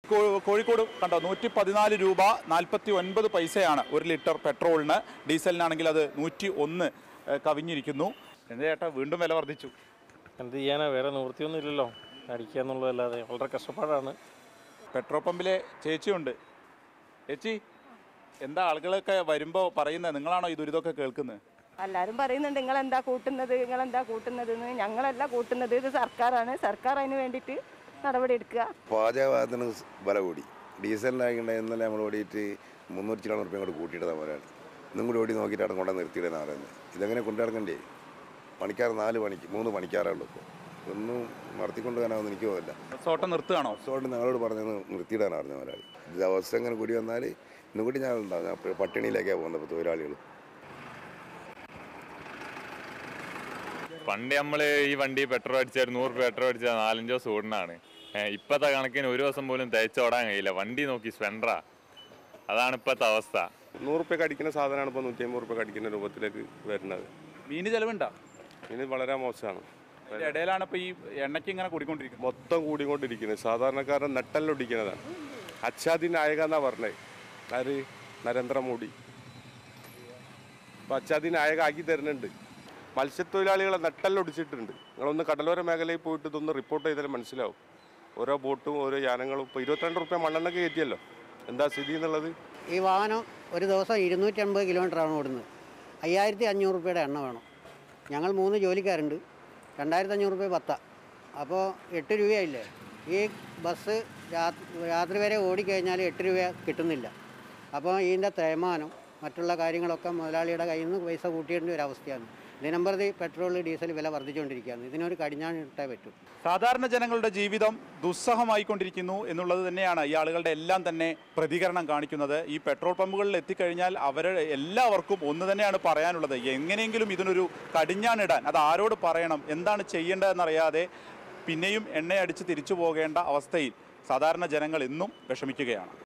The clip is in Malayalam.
കോ- കോഴിക്കോട് കണ്ടോ നൂറ്റി പതിനാല് രൂപ നാൽപ്പത്തി ഒൻപത് പൈസയാണ് ഒരു ലിറ്റർ പെട്രോളിന് ഡീസലിനാണെങ്കിൽ അത് നൂറ്റി ഒന്ന് ഏഹ്, കവിഞ്ഞിരിക്കുന്നു എന്താ ചേട്ടാ വീണ്ടും വില വർദ്ധിച്ചു എന്ത് ചെയ്യാനാ വേറെ നിവൃത്തിയൊന്നും ഇല്ലല്ലോ അടിക്കുക എന്നുള്ളതല്ലാതെ വളരെ കഷ്ടപ്പാടാണ് പെട്രോൾ പമ്പിലെ ചേച്ചിയുണ്ട് ചേച്ചി എന്താ ആളുകളൊക്കെ വരുമ്പോൾ പറയുന്നത് നിങ്ങളാണോ ഈ ദുരിതമൊക്കെ കേൾക്കുന്നത് എല്ലാവരും പറയുന്നുണ്ട് നിങ്ങൾ എന്താ കൂട്ടുന്നത് നിങ്ങൾ എന്താ കൂട്ടുന്നത് എന്ന് ഞങ്ങളല്ല കൂട്ടുന്നത് ഇത് സർക്കാരാണ് സർക്കാർ അതിന് വേണ്ടിയിട്ട് നടപടി എടുക്കുക പാചകവാതത്തിന് വില കൂടി ഡീസലിനായിക്കണ്ട ഇന്നലെ നമ്മൾ ഓടിയിട്ട് മുന്നൂറ്റി ചില റുപ്യ കൂടെ കൂട്ടിയിട്ടതാ പോരാണ് ഇന്നും കൂടി ഓടി നോക്കിയിട്ടാണ് കൊണ്ടു നിർത്തിയിടുന്ന പറയുന്നത് ഇതെങ്ങനെ കൊണ്ടു നടക്കണ്ടേ പണിക്കാർ നാല് പണിക്ക് മൂന്ന് പണിക്കാരേ ഉള്ളൂ ഇപ്പോൾ ഒന്നും നടത്തിക്കൊണ്ട് പോകാനാവുന്ന എനിക്ക് പോകില്ല സോട്ടം നിർത്തുകയാണോ അതുകൊണ്ട് ഞങ്ങളോട് പറഞ്ഞത് നിർത്തിയിടാനാണ് പറഞ്ഞ ഒരാൾ ഇത് അവസ്ഥ ഇങ്ങനെ കൂടി വന്നാൽ ഇന്നും കൂടി ഞാൻ ഉണ്ടാകും ഞാൻ ഇപ്പോൾ പട്ടിണിയിലേക്കാണ് പോകുന്നത് ഇപ്പോൾ തൊഴിലാളികൾ പണ്ട് നമ്മൾ ഈ വണ്ടി പെട്രോൾ അടിച്ചാൽ നൂറ് രൂപ പെട്രോൾ അടിച്ചാൽ നാലഞ്ചോ സൂടിനാണ് ഇപ്പോഴത്തെ കണക്കിന് ഒരു ദിവസം പോലും തേച്ചോടാൻ കഴിയില്ല വണ്ടി നോക്കി സ്പെൻഡറാ അതാണ് ഇപ്പോഴത്തെ അവസ്ഥ നൂറ് റുപ്യക്ക് അടിക്കുന്ന സാധനമാണ് ഇപ്പോൾ നൂറ്റി അമ്പത് റുപ്യക്ക് അടിക്കുന്ന രൂപത്തിലേക്ക് വരുന്നത് മീന് ചെലവുണ്ടോ ഇത് വളരെ മോശമാണ് അതിന്റെ ഇടയിലാണ് ഇപ്പോൾ ഈ എണ്ണയ്ക്ക് ഇങ്ങനെ കൂടിക്കൊണ്ടിരിക്കുന്നത് മൊത്തം കൂടിക്കൊണ്ടിരിക്കുന്നത് സാധാരണക്കാരൻ നെട്ടല്ലൊടിക്കുന്നതാണ് അച്ഛാദി നായക എന്നാ പറഞ്ഞത് ആര് നരേന്ദ്രമോദി അപ്പോൾ അച്ഛാദി നായക ആക്കി തരുന്നുണ്ട് മത്സ്യത്തൊഴിലാളികളെ നെട്ടല്ലൊടിച്ചിട്ടുണ്ട് നിങ്ങളൊന്ന് കടലോര മേഖലയിൽ പോയിട്ട് ഇതൊന്ന് റിപ്പോർട്ട് ചെയ്താൽ മനസ്സിലാവും ഓരോ ബോട്ടും ഓരോ യാനങ്ങളും ഇപ്പോൾ ഇരുപത്തിരണ്ട് റുപ്യ മണ്ണെണ്ണക്ക് കയറ്റിയല്ലോ എന്താ സ്ഥിതി എന്നുള്ളത് ഈ വാഹനം ഒരു ദിവസം ഇരുന്നൂറ്റമ്പത് കിലോമീറ്ററാണ് ഓടുന്നത് അയ്യായിരത്തി അഞ്ഞൂറ് രൂപയുടെ എണ്ണ വേണം ഞങ്ങൾ മൂന്ന് ജോലിക്കാരുണ്ട് രണ്ടായിരത്തി അഞ്ഞൂറ് രൂപ പത്ത അപ്പോൾ എട്ട് രൂപയായില്ലേ ഈ ബസ് രാ- രാത്രി വരെ ഓടിക്കഴിഞ്ഞാൽ എട്ട് രൂപ കിട്ടുന്നില്ല അപ്പോൾ ഇതിൻ്റെ തേയ്മാനം മറ്റുള്ള കാര്യങ്ങളൊക്കെ മുതലാളിയുടെ കയ്യിൽ നിന്ന് പൈസ കൂട്ടിയേണ്ട ഒരു അവസ്ഥയാണ് ദിനംപ്രതി പെട്രോൾ ഡീസൽ വില വർദ്ധിച്ചുകൊണ്ടിരിക്കുകയാണ് ഇതിനൊരു കടിഞ്ഞാണിട്ടേ പറ്റൂ സാധാരണ ജനങ്ങളുടെ ജീവിതം ദുസ്സഹമായിക്കൊണ്ടിരിക്കുന്നു എന്നുള്ളത് തന്നെയാണ് ഈ ആളുകളുടെ എല്ലാം തന്നെ പ്രതികരണം കാണിക്കുന്നത് ഈ പെട്രോൾ പമ്പുകളിൽ എത്തിക്കഴിഞ്ഞാൽ അവരുടെ എല്ലാവർക്കും ഒന്ന് തന്നെയാണ് പറയാനുള്ളത് എങ്ങനെയെങ്കിലും ഇതിനൊരു കടിഞ്ഞാണിടാൻ അത് ആരോട് പറയണം എന്താണ് ചെയ്യേണ്ടതെന്നറിയാതെ പിന്നെയും എണ്ണയടിച്ച് തിരിച്ചു പോകേണ്ട അവസ്ഥയിൽ സാധാരണ ജനങ്ങൾ ഇന്നും വിഷമിക്കുകയാണ്